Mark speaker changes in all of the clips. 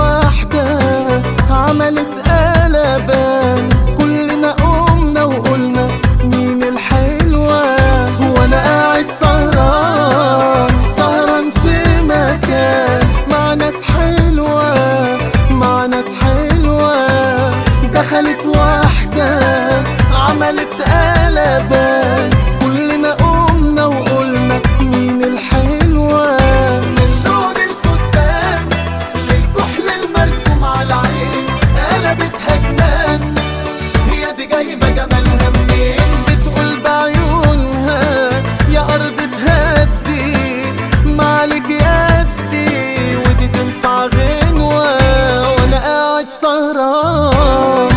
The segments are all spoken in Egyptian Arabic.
Speaker 1: واحدة عملت قلبان كلنا قمنا وقلنا مين الحلوة وانا قاعد سهران سهران في مكان مع ناس حلوة مع ناس حلوة دخلت واحدة عملت قلبان كلنا قمنا وقلنا مين الحلوة من لون الفستان للكحل المرسوم على العين قلبتها جنان هي دي جايبة جمالها منين بتقول بعيونها يا أرض تهدي مالك يدي ودي تنفع غنوة وأنا قاعد سهران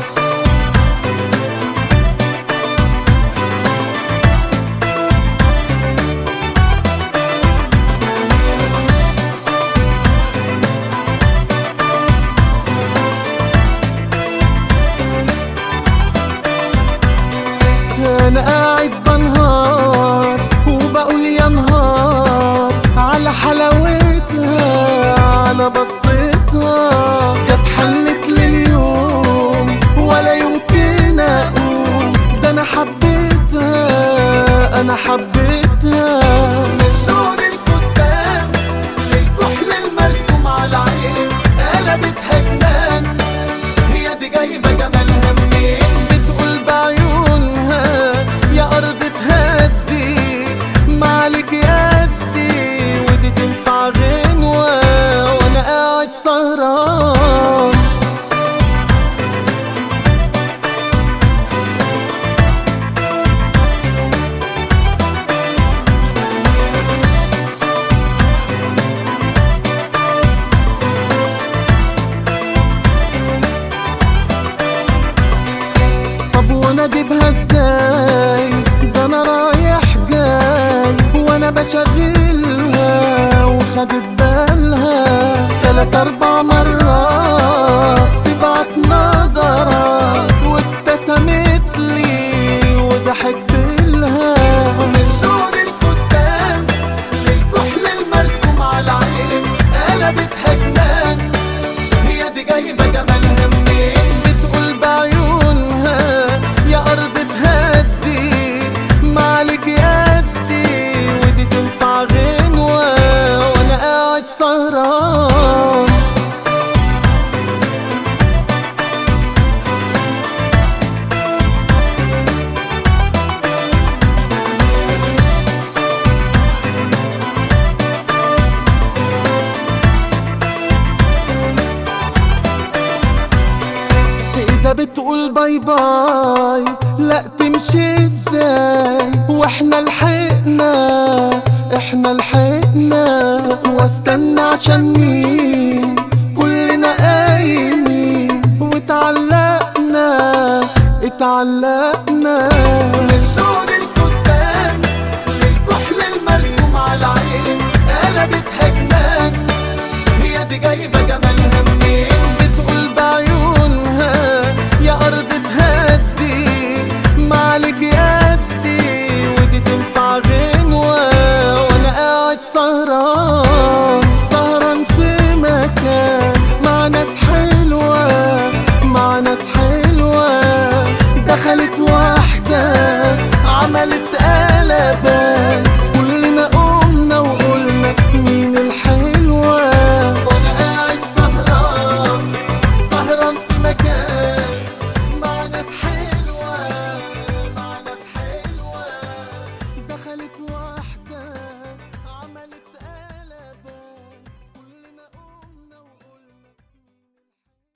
Speaker 1: انا قاعد بنهار وبقول يا نهار على حلاوتها على بصتها جت حلت لليوم ولا يمكن اقوم ده انا حبيتها انا حبيتها من لون الفستان للكحل المرسوم على العين قلبتها جنان هي دي جايبة جمالها منين بتقول بعيونها يا أرض تهدي مالك يدي ودي تنفع غنوة وأنا قاعد سهران طب وانا اجيبها ازاي ده انا رايح جاي وانا بشغلها وخدت بالها تلات اربع مرات تبعت نظرات وابتسمت لي وضحكت لها من لون الفستان للكحل المرسوم على العين قلبتها جنان هي دي جايبة جمالها منين بتقول بعيونها يا أرض تهدي مالك يدي ودي تنفع غنوة وأنا قاعد سهران ده بتقول باي باي لا تمشي ازاي واحنا لحقنا احنا لحقنا واستنى عشان مين كلنا قايمين واتعلقنا اتعلقنا من لون الفستان للكحل المرسوم على العين قلبتها جنان هي دي جايبة جمالها منين بتقول بعيونها يا أرض تهدي مالك يدي ودي تنفع غنوة وأنا قاعد سهران